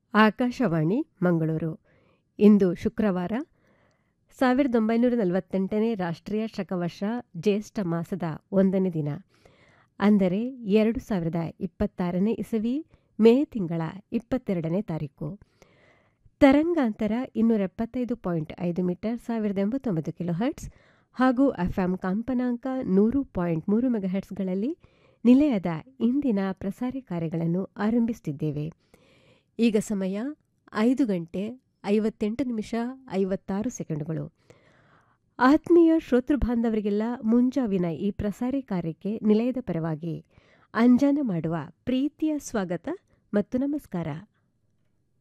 ಆಕಾಶವಾಣಿ ಮಂಗಳೂರು ಇಂದು ಶುಕ್ರವಾರ ಸಾವಿರದ ಒಂಬೈನೂರ ನಲವತ್ತೆಂಟನೇ ರಾಷ್ಟ್ರೀಯ ಶಕವರ್ಷ ಜ್ಯೇಷ್ಠ ಮಾಸದ ಒಂದನೇ ದಿನ ಅಂದರೆ ಎರಡು ಸಾವಿರದ ಇಪ್ಪತ್ತಾರನೇ ಇಸವಿ ಮೇ ತಿಂಗಳ ಇಪ್ಪತ್ತೆರಡನೇ ತಾರೀಕು ತರಂಗಾಂತರ ಇನ್ನೂರ ಎಪ್ಪತ್ತೈದು ಪಾಯಿಂಟ್ ಐದು ಮೀಟರ್ ಸಾವಿರದ ಎಂಬತ್ತೊಂಬತ್ತು ಕಿಲೋ ಹರ್ಟ್ಸ್ ಹಾಗೂ ಎಫ್ಎಂ ಕಂಪನಾಂಕ ನೂರು ಪಾಯಿಂಟ್ ಮೂರು ಮೆಗಾಹೆಟ್ಸ್ಗಳಲ್ಲಿ ನಿಲಯದ ಇಂದಿನ ಪ್ರಸಾರ ಕಾರ್ಯಗಳನ್ನು ಆರಂಭಿಸುತ್ತಿದ್ದೇವೆ ಈಗ ಸಮಯ ಐದು ಗಂಟೆ ಐವತ್ತೆಂಟು ನಿಮಿಷ ಐವತ್ತಾರು ಸೆಕೆಂಡುಗಳು ಆತ್ಮೀಯ ಶ್ರೋತೃ ಬಾಂಧವರಿಗೆಲ್ಲ ಮುಂಜಾವಿನ ಈ ಪ್ರಸಾರ ಕಾರ್ಯಕ್ಕೆ ನಿಲಯದ ಪರವಾಗಿ ಅಂಜಾನ ಮಾಡುವ ಪ್ರೀತಿಯ ಸ್ವಾಗತ ಮತ್ತು ನಮಸ್ಕಾರ